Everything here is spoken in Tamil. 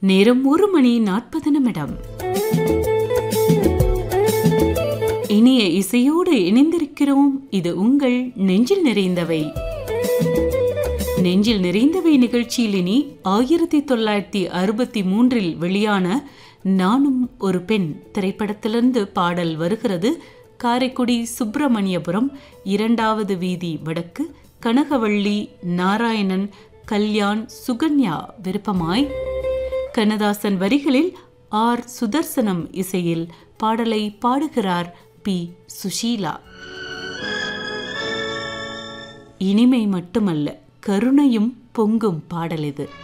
நேரம் ஒரு மணி நாற்பது நிமிடம் இனிய இசையோடு இணைந்திருக்கிறோம் இது உங்கள் நெஞ்சில் நிறைந்தவை நெஞ்சில் நிறைந்தவை நிகழ்ச்சியில் இனி ஆயிரத்தி தொள்ளாயிரத்தி அறுபத்தி மூன்றில் வெளியான நானும் ஒரு பெண் திரைப்படத்திலிருந்து பாடல் வருகிறது காரைக்குடி சுப்பிரமணியபுரம் இரண்டாவது வீதி வடக்கு கனகவள்ளி நாராயணன் கல்யாண் சுகன்யா விருப்பமாய் கண்ணதாசன் வரிகளில் ஆர் சுதர்சனம் இசையில் பாடலை பாடுகிறார் பி சுஷீலா இனிமை மட்டுமல்ல கருணையும் பொங்கும் பாடல் இது